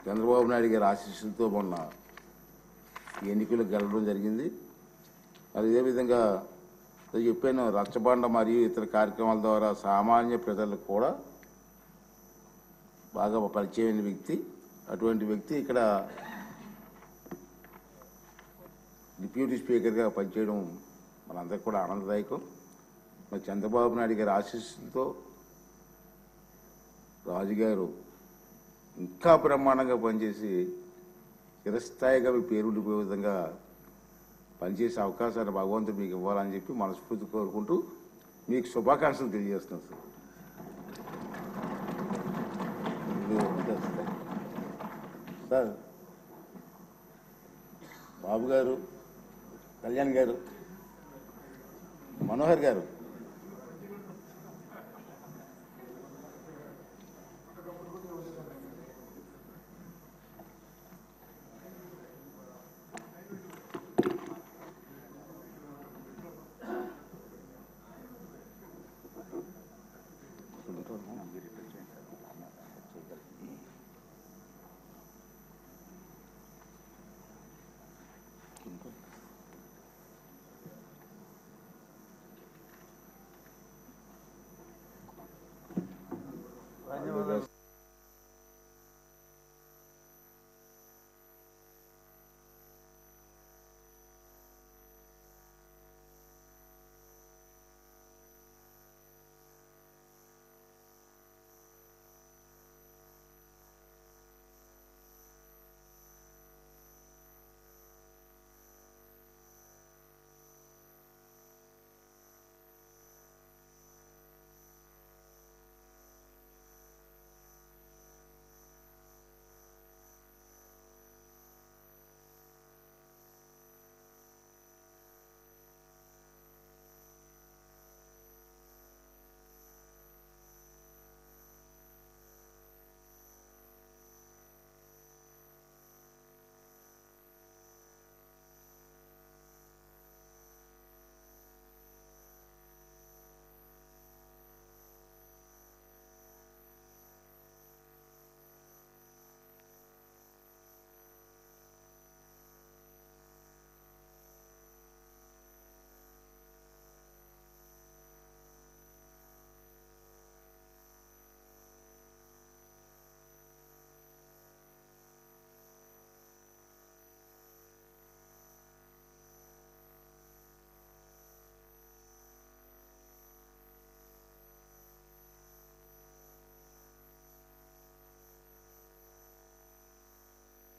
చంద్రబాబు నాయుడు గారి ఆశీస్సులతో మొన్న ఈ ఎన్నికలకు గెలవడం జరిగింది అదేవిధంగా నేను చెప్పాను రచ్చబండ మరియు ఇతర కార్యక్రమాల ద్వారా సామాన్య ప్రజలకు కూడా బాగా పరిచయమైన వ్యక్తి అటువంటి వ్యక్తి ఇక్కడ డిప్యూటీ స్పీకర్గా పనిచేయడం మనందరికి కూడా ఆనందదాయకం మరి చంద్రబాబు నాయుడు గారి ఆశీస్సులతో రాజుగారు ఇంకా బ్రహ్మాండంగా పనిచేసి చిరస్థాయిగా మీ పేరు ఉండిపోయే విధంగా పనిచేసే అవకాశాన్ని భగవంతుడు మీకు ఇవ్వాలని చెప్పి మనస్ఫూర్తి కోరుకుంటూ మీకు శుభాకాంక్షలు తెలియజేస్తున్నాను సార్ ఇది ఉంటుంది సార్. సార్ బాబు గారు కళ్యాణ్ గారు మనోహర్ గారు